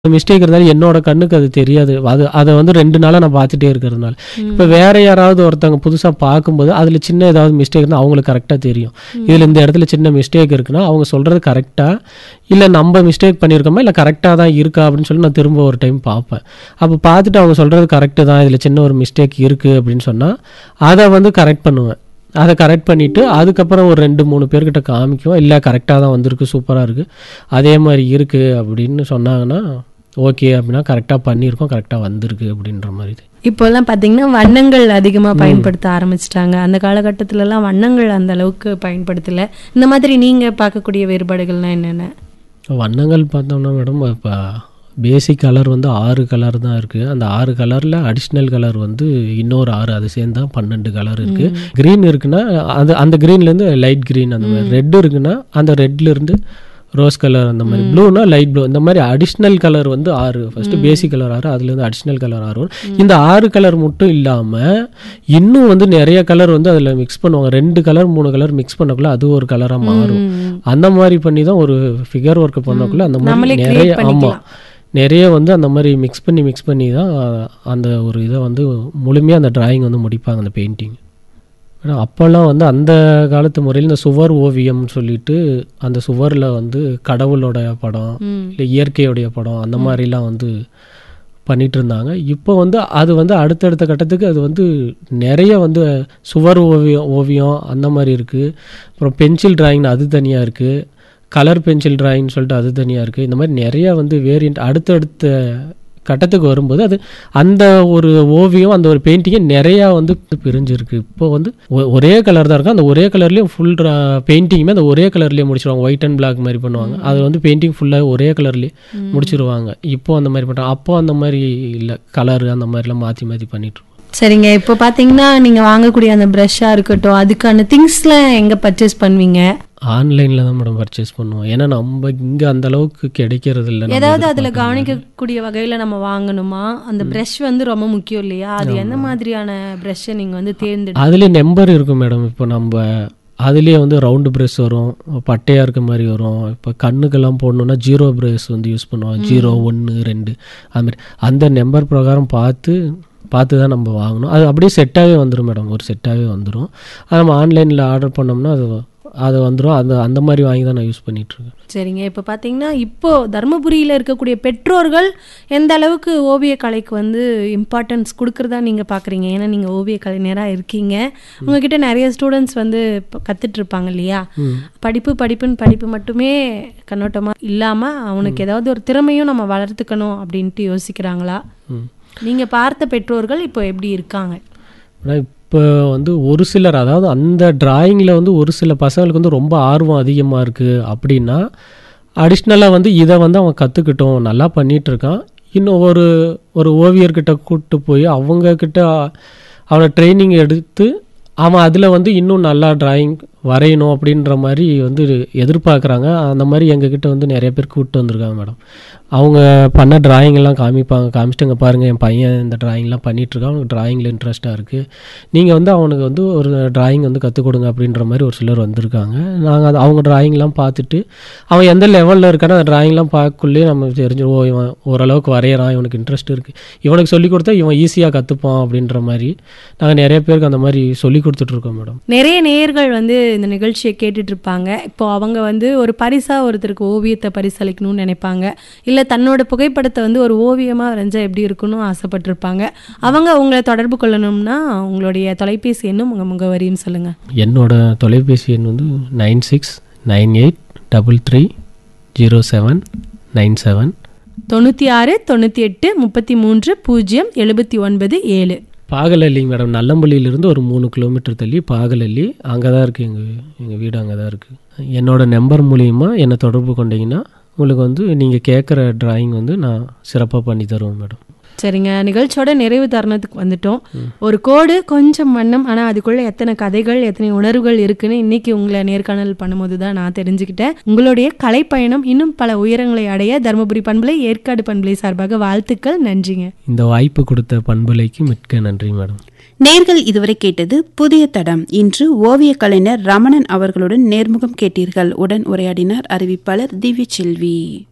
Mistake இருந்தாலும் என்னோட கண்ணுக்கு அது தெரியாது அது அதை வந்து ரெண்டு நாளாக நான் பார்த்துட்டே இருக்கிறதுனால இப்போ வேற யாராவது ஒருத்தவங்க புதுசாக பார்க்கும்போது அதில் சின்ன ஏதாவது மிஸ்டேக் இருந்தால் அவங்களுக்கு கரெக்டாக தெரியும் இதில் இந்த இடத்துல சின்ன மிஸ்டேக் இருக்குன்னா அவங்க சொல்கிறது கரெக்டாக இல்லை நம்ம மிஸ்டேக் பண்ணியிருக்கோமா இல்லை கரெக்டாக தான் இருக்கா அப்படின்னு சொல்லி நான் திரும்ப ஒரு டைம் பார்ப்பேன் அப்போ பார்த்துட்டு அவங்க சொல்கிறது கரெக்டு தான் இதில் சின்ன ஒரு மிஸ்டேக் இருக்குது அப்படின்னு சொன்னால் அதை வந்து கரெக்ட் பண்ணுவேன் அதை கரெக்ட் பண்ணிவிட்டு அதுக்கப்புறம் ஒரு ரெண்டு மூணு பேர்கிட்ட காமிக்கும் இல்லை கரெக்டாக தான் வந்திருக்கு சூப்பராக இருக்குது அதே மாதிரி இருக்குது அப்படின்னு சொன்னாங்கன்னா ஓகே அப்படின்னா கரெக்டாக பண்ணியிருக்கோம் கரெக்டாக வந்திருக்கு அப்படின்ற மாதிரி இது இப்போல்லாம் பார்த்தீங்கன்னா வண்ணங்கள் அதிகமாக பயன்படுத்த ஆரம்பிச்சிட்டாங்க அந்த காலகட்டத்திலலாம் வண்ணங்கள் அந்த அளவுக்கு பயன்படுத்தலை இந்த மாதிரி நீங்கள் பார்க்கக்கூடிய வேறுபாடுகள்லாம் என்னென்ன வண்ணங்கள் பார்த்தோம்னா மேடம் இப்போ பேசிக் கலர் வந்து ஆறு கலர் தான் இருக்குது அந்த ஆறு கலரில் அடிஷ்னல் கலர் வந்து இன்னொரு ஆறு அது சேர்ந்தா பன்னெண்டு கலர் இருக்குது க்ரீன் இருக்குன்னா அது அந்த க்ரீன்லேருந்து லைட் க்ரீன் அந்த மாதிரி ரெட் இருக்குன்னா அந்த ரெட்லேருந்து ரோஸ் கலர் அந்த மாதிரி ப்ளூனா லைட் ப்ளூ இந்த மாதிரி அடிஷ்னல் கலர் வந்து ஆறு ஃபர்ஸ்ட் பேசிக் கலர் ஆறு அதுலேருந்து அடிஷ்னல் கலர் ஆறு வரும். இந்த ஆறு கலர் மட்டும் இல்லாமல் இன்னும் வந்து நிறைய கலர் வந்து அதில் மிக்ஸ் பண்ணுவாங்க ரெண்டு கலர் மூணு கலர் மிக்ஸ் பண்ணக்குள்ள அது ஒரு கலராக மாறும் அந்த மாதிரி பண்ணி தான் ஒரு ஃபிகர் ஒர்க் பண்ணக்குள்ள அந்த மாதிரி நம்மளே create நிறைய ஆமாம் பண்ணிக்கலாம். நிறைய வந்து அந்த மாதிரி மிக்ஸ் பண்ணி மிக்ஸ் பண்ணி தான் அந்த ஒரு இதை வந்து முழுமையாக அந்த டிராயிங் வந்து முடிப்பாங்க அந்த பெயிண்டிங் ஆனால் அப்போல்லாம் வந்து அந்த காலத்து முறையில் இந்த சுவர் ஓவியம்னு சொல்லிட்டு அந்த சுவரில் வந்து கடவுளோட படம் ம். இல்லை இயற்கையுடைய படம் அந்த மாதிரிலாம் வந்து பண்ணிட்டு இருந்தாங்க இப்போ வந்து அது வந்து அடுத்தடுத்த கட்டத்துக்கு அது வந்து நிறைய வந்து சுவர் ஓவியம் ஓவியம் அந்த மாதிரி இருக்குது அப்புறம் பென்சில் டிராயிங் அது தனியாக இருக்குது கலர் பென்சில் டிராயிங்னு சொல்லிட்டு அது தனியாக இருக்குது இந்த மாதிரி நிறைய வந்து வேரியண்ட் அடுத்தடுத்த கட்டத்துக்கு வரும்போது அது அந்த ஒரு ஓவியம் அந்த ஒரு பெயிண்டிங்கே நிறையா வந்து பிரிஞ்சிருக்கு இப்போ வந்து ஒ- ஒரே கலர் தான் இருக்கும் அந்த ஒரே கலர்லேயும் ஃபுல் பெயிண்டிங்குமே அந்த ஒரே கலர்லேயே முடிச்சிருவாங்க ஒயிட் அண்ட் பிளாக் மாதிரி பண்ணுவாங்க அது வந்து பெயிண்டிங் ஃபுல்லாக ஒரே கலர்லேயே முடிச்சிருவாங்க இப்போ அந்த மாதிரி பண்ணுறாங்க அப்போ அந்த மாதிரி இல்லை கலர் அந்த மாதிரிலாம் மாற்றி மாற்றி பண்ணிட்டு சரிங்க இப்போ பார்த்தீங்கன்னா நீங்கள் வாங்கக்கூடிய அந்த ப்ரஷ்ஷாக இருக்கட்டும் அதுக்கான திங்ஸ்லாம் எங்கே பர்ச்சேஸ் பண்ணுவீங்க ஆன்லைனில் தான் மேடம் பர்ச்சேஸ் பண்ணுவோம் ஏன்னா நம்ம இங்கே அந்த அளவுக்கு கிடைக்கிறது இல்லை நம்ம ஏதாவது அதில் கவனிக்கக்கூடிய வகையில் நம்ம வாங்கணுமா அந்த ப்ரஷ் வந்து ரொம்ப முக்கியம் இல்லையா அது எந்த மாதிரியான ப்ரஷ்ஷை நீங்கள் வந்து தேர்ந்தெடு அதுலேயே நம்பர் இருக்கும் மேடம் இப்போ நம்ம அதுலேயே வந்து ரவுண்டு பிரஷ் வரும் பட்டையாக இருக்க மாதிரி வரும் இப்போ கண்ணுக்கெல்லாம் போடணுன்னா ஜீரோ பிரஷ் வந்து யூஸ் பண்ணுவோம் ஜீரோ ஒன்று ரெண்டு அது மாதிரி அந்த நம்பர் பிரகாரம் பார்த்து பார்த்து தான் நம்ம வாங்கணும் அது அப்படியே செட்டாகவே வந்துடும் மேடம் ஒரு செட்டாகவே வந்துடும் அது நம்ம ஆன்லைனில் ஆர்டர் பண்ணோம்னா அது அது வந்துடும் அந்த அந்த மாதிரி வாங்கி தான் நான் யூஸ் பண்ணிகிட்ருக்கேன் சரிங்க இப்போ பார்த்தீங்கன்னா இப்போ தருமபுரியில் இருக்கக்கூடிய பெற்றோர்கள் எந்த அளவுக்கு ஓவிய கலைக்கு வந்து இம்பார்ட்டன்ஸ் கொடுக்குறதா நீங்கள் பார்க்குறீங்க ஏன்னா நீங்கள் ஓவிய கலைஞராக இருக்கீங்க உங்ககிட்ட நிறைய ஸ்டூடெண்ட்ஸ் வந்து இப்போ கத்துட்டு இருப்பாங்க இல்லையா படிப்பு படிப்புன்னு படிப்பு மட்டுமே கண்ணோட்டமாக இல்லாமல் அவனுக்கு ஏதாவது ஒரு திறமையும் நம்ம வளர்த்துக்கணும் அப்படின்ட்டு யோசிக்கிறாங்களா ம் நீங்கள் பார்த்த பெற்றோர்கள் இப்போ எப்படி இருக்காங்க ஆனால் இப்போ வந்து ஒரு சிலர் அதாவது அந்த டிராயிங்கில் வந்து ஒரு சில பசங்களுக்கு வந்து ரொம்ப ஆர்வம் அதிகமாக இருக்குது அப்படின்னா அடிஷ்னலாக வந்து இதை வந்து அவன் கற்றுக்கிட்டோம் நல்லா பண்ணிட்டு இருக்கான் இன்னும் ஒரு ஒரு ஓவியர்கிட்ட கூப்பிட்டு போய் அவங்கக்கிட்ட அவனை ட்ரைனிங் எடுத்து அவன் அதில் வந்து இன்னும் நல்லா டிராயிங் வரையணும் அப்படின்ற மாதிரி வந்து எதிர்பார்க்குறாங்க அந்த மாதிரி எங்ககிட்ட வந்து நிறைய பேர் கூப்பிட்டு வந்திருக்காங்க மேடம் அவங்க பண்ண drawing எல்லாம் காமிப்பாங்க காமிச்சிட்டுங்க பாருங்கள் என் பையன் இந்த டிராயிங்லாம் பண்ணிகிட்ருக்கான் அவனுக்கு டிராயிங்கில் இன்ட்ரெஸ்ட்டாக இருக்குது நீங்கள் வந்து அவனுக்கு வந்து ஒரு டிராயிங் வந்து கற்றுக் கொடுங்க அப்படின்ற மாதிரி ஒரு சிலர் வந்திருக்காங்க நாங்கள் அது அவங்க டிராயிங்லாம் பார்த்துட்டு அவன் எந்த லெவலில் இருக்கானோ அந்த டிராயிங்லாம் பார்க்கக்குள்ளேயே நம்ம தெரிஞ்சிடும் ஓ இவன் ஓரளவுக்கு வரையறான் இவனுக்கு இன்ட்ரெஸ்ட் இருக்குது இவனுக்கு சொல்லிக் கொடுத்தா இவன் ஈஸியாக கற்றுப்பான் அப்படின்ற மாதிரி நாங்கள் நிறைய பேருக்கு அந்த மாதிரி சொல்லி கொடுத்துட்ருக்கோம் மேடம் நிறைய நேயர்கள் வந்து இந்த நிகழ்ச்சியை கேட்டுட்டு இருப்பாங்க இப்போ அவங்க வந்து ஒரு பரிசா ஒருத்தருக்கு ஓவியத்தை பரிசளிக்கணும்னு நினைப்பாங்க இல்லை தன்னோட புகைப்படத்தை வந்து ஒரு ஓவியமாக வரைஞ்சா எப்படி இருக்குன்னு ஆசைப்பட்டிருப்பாங்க அவங்க உங்களை தொடர்பு கொள்ளணும்னா உங்களுடைய தொலைபேசி எண்ணும் உங்கள் முகவரியும் சொல்லுங்கள் என்னோட தொலைபேசி எண் வந்து nine six nine eight double three zero seven nine seven தொண்ணூற்றி ஆறு தொண்ணூற்றி எட்டு முப்பத்தி மூன்று பூஜ்ஜியம் எழுபத்தி ஒன்பது ஏழு பாகலல்லிங்க மேடம் நல்லம்பள்ளியிலேருந்து ஒரு மூணு கிலோமீட்டர் தள்ளி பாகலல்லி அங்கே தான் இருக்குது எங்கள் எங்கள் வீடு அங்கே தான் இருக்குது என்னோட நம்பர் மூலியமா என்னை தொடர்பு கொண்டீங்கன்னா உங்களுக்கு வந்து நீங்கள் கேட்குற டிராயிங் வந்து நான் சிறப்பாக பண்ணி தருவேன் மேடம் சரிங்க நிகழ்ச்சியோட நிறைவு தருணத்துக்கு வந்துட்டோம் ஒரு கோடு கொஞ்சம் வண்ணம் ஆனால் அதுக்குள்ள எத்தனை கதைகள் எத்தனை உணர்வுகள் இருக்குன்னு இன்னைக்கு உங்களை நேர்காணல் பண்ணும்போது தான் நான் தெரிஞ்சுக்கிட்டேன் உங்களுடைய கலைப்பயணம் இன்னும் பல உயரங்களை அடைய தருமபுரி பண்பலை ஏற்காடு பண்பலை சார்பாக வாழ்த்துக்கள் நன்றிங்க இந்த வாய்ப்பு கொடுத்த பண்பலைக்கு மிக்க நன்றி மேடம் நேர்கள் இதுவரை கேட்டது புதிய தடம் இன்று ஓவிய கலைஞர் ரமணன் அவர்களுடன் நேர்முகம் கேட்டீர்கள் உடன் உரையாடினார் அறிவிப்பாளர் திவ்ய செல்வி